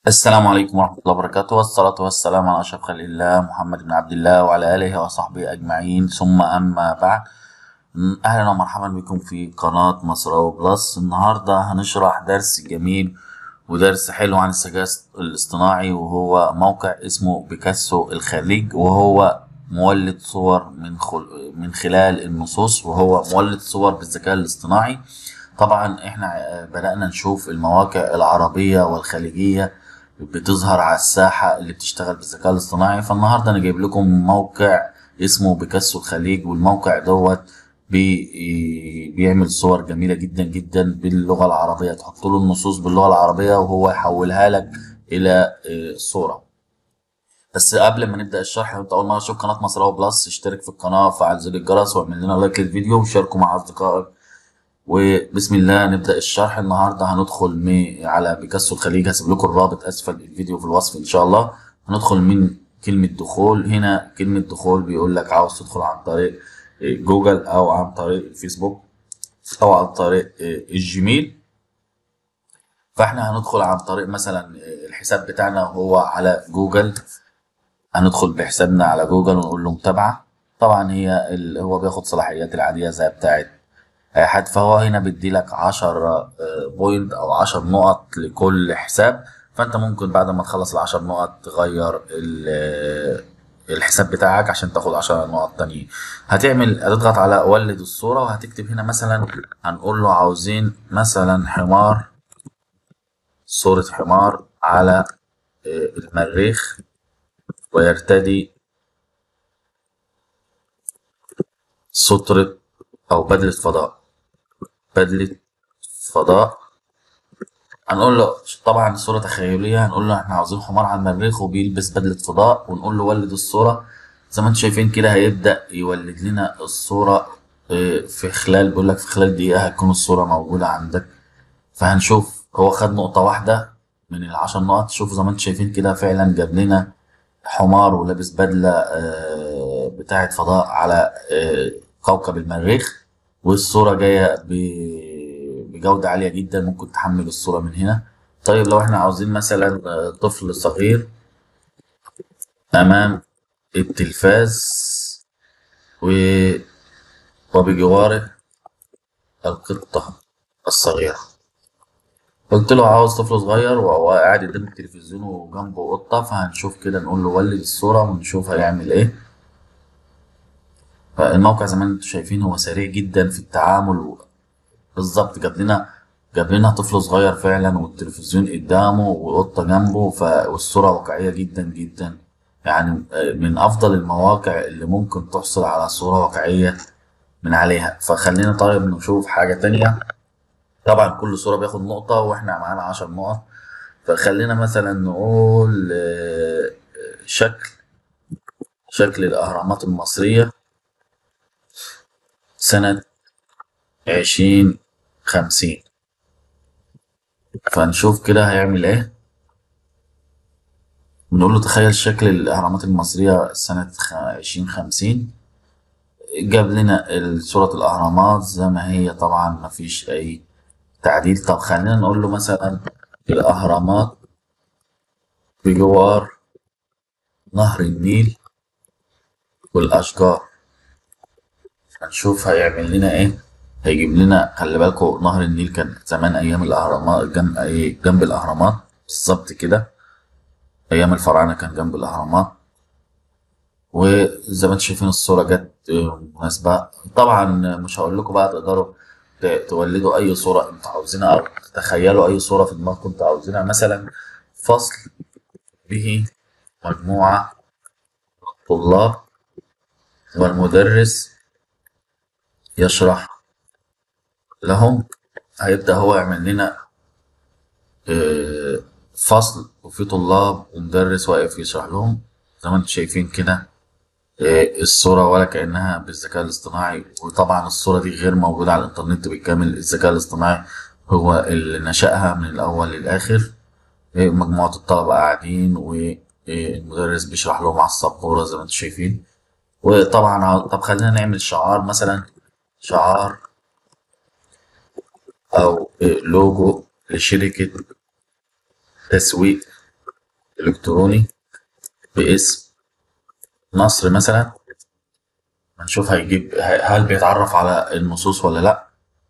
السلام عليكم ورحمة الله وبركاته والصلاة والسلام على أشرف خلق الله محمد بن عبد الله وعلى آله وصحبه أجمعين ثم أما بعد أهلا ومرحبا بكم في قناة مصراوي بلس النهاردة هنشرح درس جميل ودرس حلو عن الذكاء الاصطناعي وهو موقع اسمه بيكاسو الخليج وهو مولد صور من خل... من خلال النصوص وهو مولد صور بالذكاء الاصطناعي طبعا احنا بدأنا نشوف المواقع العربية والخليجية بتظهر على الساحة اللي بتشتغل بالذكاء الاصطناعي فالنهاردة أنا جايب لكم موقع اسمه بيكاسو الخليج والموقع دوت بي بيعمل صور جميلة جدا جدا باللغة العربية تحط له النصوص باللغة العربية وهو يحولها لك إلى صورة بس قبل ما نبدأ الشرح لو انت أول مرة تشوف قناة مصراوي بلس اشترك في القناة وفعل زر الجرس واعمل لنا لايك للفيديو وشاركه مع أصدقائك وبسم الله نبدأ الشرح النهاردة هندخل من على بيكاسو الخليج هسيب لكم الرابط أسفل الفيديو في الوصف إن شاء الله هندخل من كلمة دخول هنا كلمة دخول بيقول لك عاوز تدخل عن طريق جوجل أو عن طريق الفيسبوك أو عن طريق الجيميل فاحنا هندخل عن طريق مثلا الحساب بتاعنا هو على جوجل هندخل بحسابنا على جوجل ونقول له متابعة طبعا هي هو بياخد صلاحيات العادية زي بتاعت اي حد فهو هنا بيديلك عشر بوينت او عشر نقط لكل حساب فانت ممكن بعد ما تخلص العشر نقط تغير الحساب بتاعك عشان تاخد عشر نقط تانيين هتعمل هتضغط على ولد الصورة وهتكتب هنا مثلا هنقول له عاوزين مثلا حمار صورة حمار على المريخ ويرتدي سترة أو بدلة فضاء بدلة فضاء هنقول له طبعا الصورة تخيلية هنقول له احنا عاوزين حمار على المريخ وبيلبس بدلة فضاء ونقول له ولد الصورة زي ما انتم شايفين كده هيبدأ يولد لنا الصورة في خلال بيقول لك في خلال دقيقة هتكون الصورة موجودة عندك فهنشوف هو خد نقطة واحدة من العشر نقط شوفوا زي ما انتم شايفين كده فعلا جاب لنا حمار ولابس بدلة بتاعة فضاء على كوكب المريخ والصورة جاية بجودة عالية جدا ممكن تحمل الصورة من هنا طيب لو احنا عاوزين مثلا طفل صغير أمام التلفاز و... وبجواره القطة الصغيرة قلت له عاوز طفل صغير وهو قاعد قدام التلفزيون وجنبه قطة فهنشوف كده نقول له ولد الصورة ونشوف هيعمل ايه فالموقع زي ما انتم شايفين هو سريع جدا في التعامل بالظبط جاب لنا جاب لنا طفل صغير فعلا والتلفزيون قدامه وقطه جنبه والصوره واقعيه جدا جدا يعني من افضل المواقع اللي ممكن تحصل على صوره واقعيه من عليها فخلينا طيب نشوف حاجه تانية طبعا كل صوره بياخد نقطه واحنا معانا عشر نقط فخلينا مثلا نقول شكل شكل الاهرامات المصريه سنة عشرين خمسين فنشوف كده هيعمل ايه بنقول له تخيل شكل الأهرامات المصرية سنة عشرين خمسين جاب لنا صورة الأهرامات زي ما هي طبعا مفيش أي تعديل طب خلينا نقول له مثلا الأهرامات بجوار نهر النيل والأشجار هنشوف هيعمل لنا ايه هيجيب لنا خلي بالكوا نهر النيل كان زمان ايام الاهرامات جنب جنب الاهرامات بالظبط كده ايام الفراعنه كان جنب الاهرامات وزي ما انتم شايفين الصوره جت مناسبه طبعا مش هقول لكم بقى تقدروا تولدوا اي صوره انتوا عاوزينها او تخيلوا اي صوره في دماغكم انتوا عاوزينها مثلا فصل به مجموعه طلاب والمدرس يشرح لهم هيبدأ هو يعمل لنا فصل وفي طلاب ومدرس واقف يشرح لهم زي ما انتم شايفين كده الصورة ولا كأنها بالذكاء الاصطناعي وطبعا الصورة دي غير موجودة على الإنترنت بالكامل الذكاء الاصطناعي هو اللي نشأها من الأول للآخر مجموعة الطلبة قاعدين والمدرس بيشرح لهم على السبورة زي ما انتم شايفين وطبعا طب خلينا نعمل شعار مثلا شعار أو لوجو لشركة تسويق الكتروني باسم نصر مثلا هنشوف هيجيب هل بيتعرف على النصوص ولا لا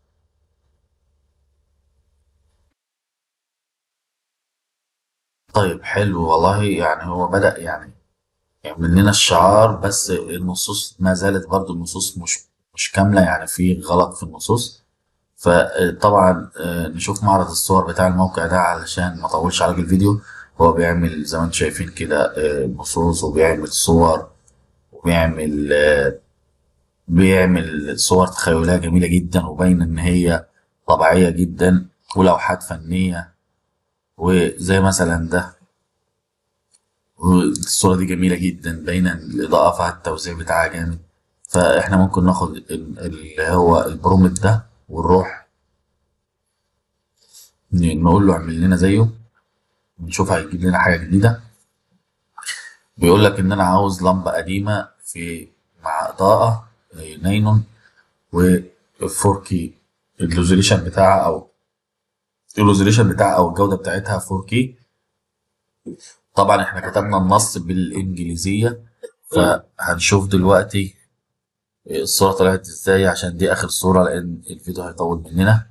طيب حلو والله يعني هو بدأ يعني يعمل لنا الشعار بس النصوص ما زالت برضو النصوص مش مش كاملة يعني في غلط في النصوص فطبعا آه، نشوف معرض الصور بتاع الموقع ده علشان ما اطولش عليك الفيديو هو بيعمل زي ما انتم شايفين كده آه، نصوص وبيعمل صور وبيعمل آه، بيعمل صور تخيلية جميلة جدا وباينة إن هي طبيعية جدا ولوحات فنية وزي مثلا ده والصورة دي جميلة جدا باينة الإضاءة فيها التوزيع بتاعها جامد فإحنا ممكن ناخد ال- اللي هو البرومت ده ونروح نقول له اعمل لنا زيه ونشوف هيجيب لنا حاجة جديدة بيقول لك إن أنا عاوز لمبة قديمة في مع إضاءة آه، نايلون و 4K الريزوليوشن بتاعها أو الريزوليوشن بتاعها أو الجودة بتاعتها 4K طبعا احنا كتبنا النص بالإنجليزية فهنشوف دلوقتي الصورة طلعت ازاي عشان دي آخر صورة لأن الفيديو هيطول مننا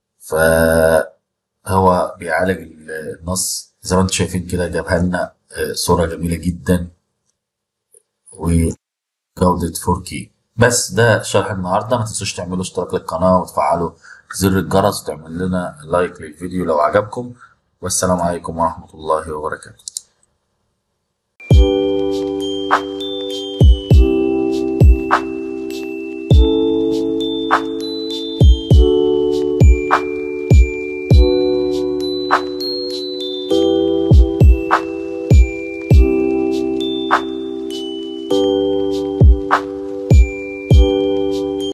فهو بيعالج النص زي ما انتم شايفين كده جابها لنا آه، صورة جميلة جدا وجودة 4K بس ده شرح النهاردة ما تنسوش تعملوا اشتراك للقناة وتفعلوا زر الجرس وتعمل لنا لايك للفيديو لو عجبكم والسلام عليكم ورحمة الله وبركاته